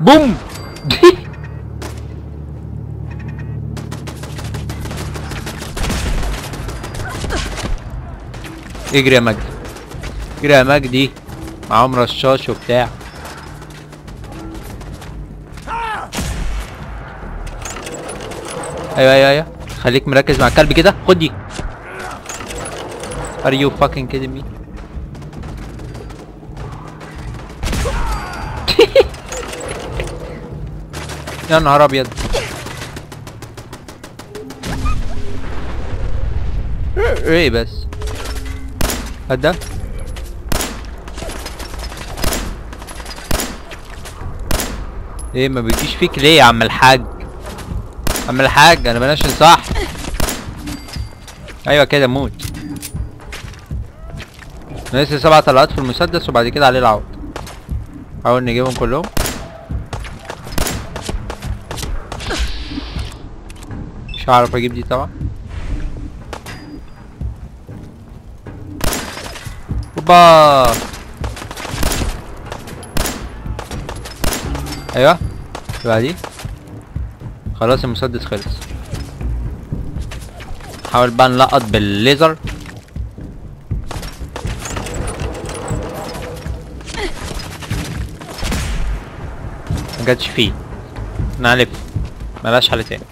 بوم اجري يا مجدي اجري يا مجدي معاهم رشاش وبتاع ايوه ايوه ايوه خليك مركز مع الكلب كده خد دي Are you fucking kidding me? يا نهار ابيض ايه بس هات ده ايه ما بيجيش فيك ليه يا عم الحاج عم الحاج انا بنشن صح ايوه كده موت ناقص لي سبع طلقات في المسدس وبعد كده عليه العوض حاول نجيبهم كلهم مش هعرف اجيب دي طبعا اوبا ايوه يبقى دي خلاص المسدس خلص حاول بقى نلقط بالليزر ما جاتش فيه نعلف ملهاش حل تاني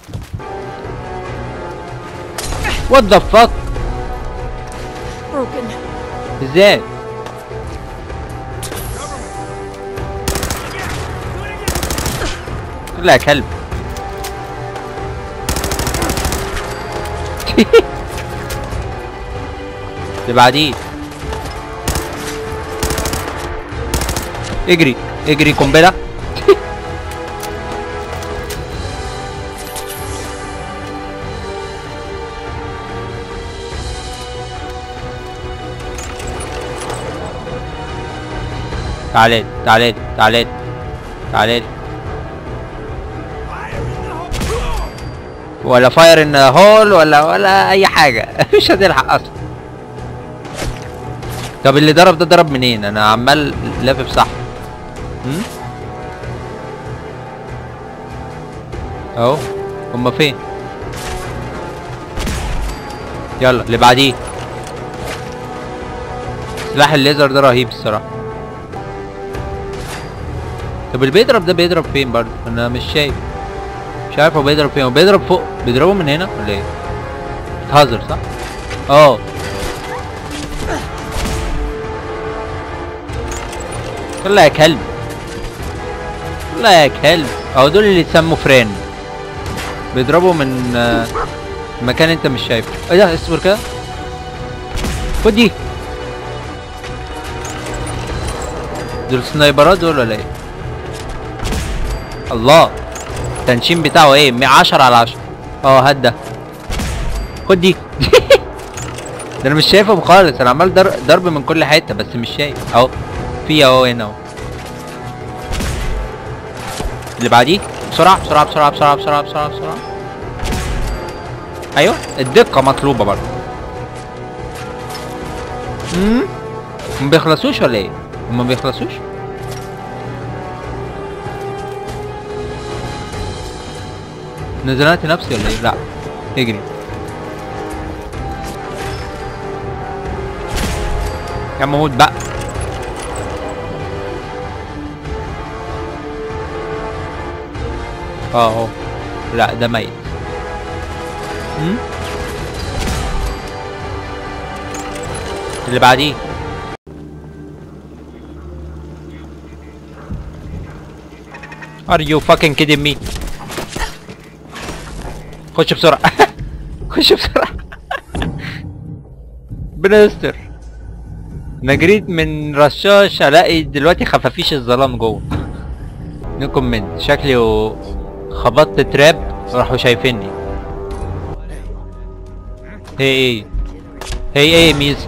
وات ذا فاك Broken. ازاي لا يا كلب اللي بعديه اجري اجري قنبله تعالى تعالى تعالى تعالى ولا فاير ان هول ولا ولا اي حاجه مش هتلحق اصلا طب اللي ضرب ده ضرب منين انا عمال لافف صح هم؟ اهو هما فين يلا اللي بعديه سلاح الليزر ده رهيب الصراحه طب اللي بيضرب ده بيضرب فين برضه انا مش شايف مش عارف هو بيضرب فين هو بيضرب فوق بيضربه من هنا ولا ايه بتهزر صح اه طلع يا كلب طلع يا كلب اهو دول اللي يتسموا فرين بيضربوا من آه، مكان انت مش شايفه ايه ده اصبر كده خد دي دول سنايبرات دول ولا ايه الله التنشين بتاعه ايه 110 على 10 اه هات ده خد دي ده انا مش شايفهم خالص انا عمال در- ضرب من كل حته بس مش شايف اهو في اهو هنا اهو اللي بعديه بسرعه بسرعه بسرعه بسرعه بسرعه بسرعه بسرعه ايوه الدقه مطلوبه برضه امم ما بيخلصوش ولا ايه ما بيخلصوش نزلت نفسي ولا ايه لا اجري يا عم موت بقى اه اهو لا ده ميت هم؟ اللي بعديه Are you fucking kidding me? خش بسرعة خش بسرعة ربنا يستر انا جريت من رشاش الاقي دلوقتي خفافيش الظلام جوه نو كومنت شكلي و- خبطت تراب راحوا شايفيني هي ايه هي ايه ميز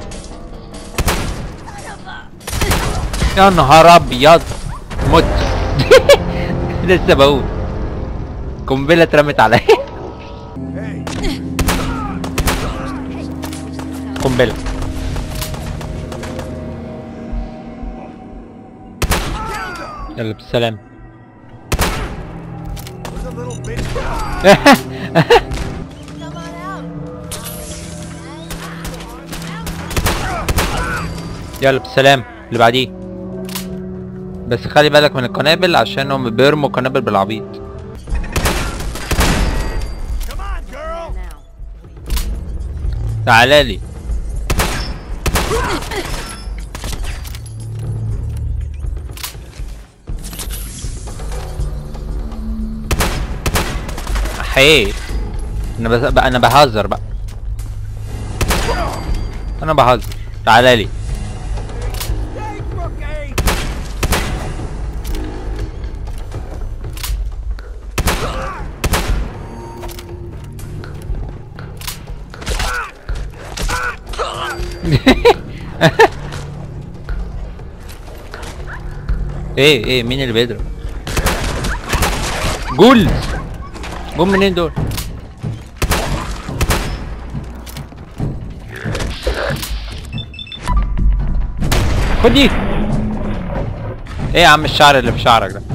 يا نهار ابيض مت لسه بقول قنبله اترمت عليا قنبله يلا بالسلام Come on out. يلا بالسلام اللي بعديه بس خلي بالك من القنابل عشان هم بيرموا قنابل بالعبيط Come on, girl. Now. تعالى لي حي انا بس بقى انا بهزر بقى انا بهزر تعالى لي Hey, Brookie. ايه ايه مين اللي بيضرب جول جول منين دول خد دي ايه يا عم الشعر اللي في شعرك ده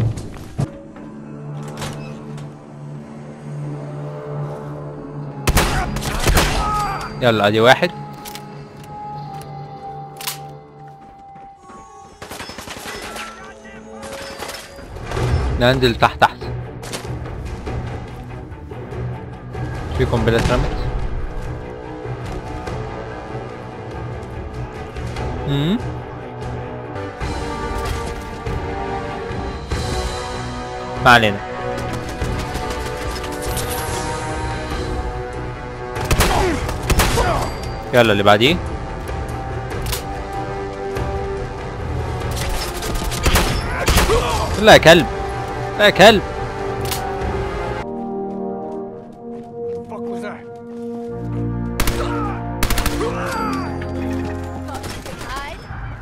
يلا ادي واحد ننزل تحت احسن في قنبلة اترمت امم ما علينا يلا اللي بعديه لا يا كلب لا يا كلب Fuck was that? Hide.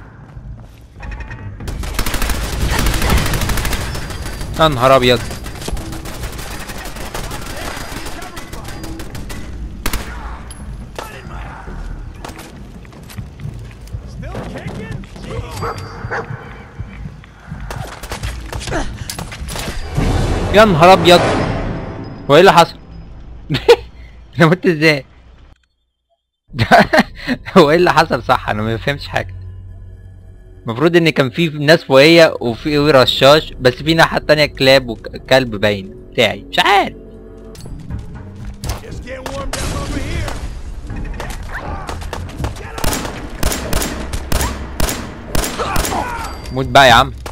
يا نهار ابيض Still kicking? يا نهار ابيض هو ايه اللي حصل انا مت ازاي هو ايه اللي حصل صح انا ما فهمتش حاجه المفروض ان كان في ناس فوقيه وفي رشاش بس في ناحيه تانية كلاب وكلب باين بتاعي مش عارف Just get warmed up over here. موت بقى يا عم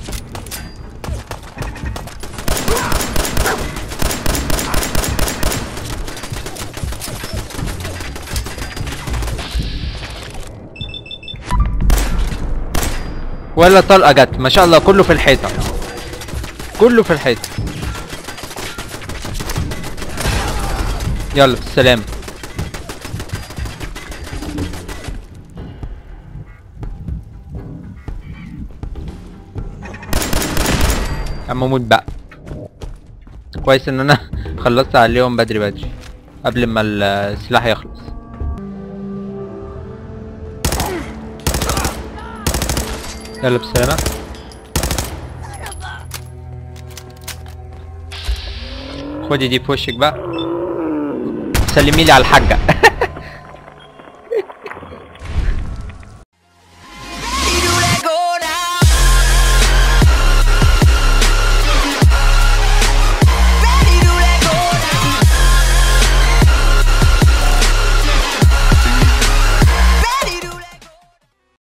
ولا طلقه جت ما شاء الله كله في الحيطه كله في الحيطه يلا بالسلامه يا عم موت بقى كويس ان انا خلصت عليهم بدري بدري قبل ما السلاح يخلص يلا بالسلامة خدي دي في وشك بقى سلمي لي على الحاجة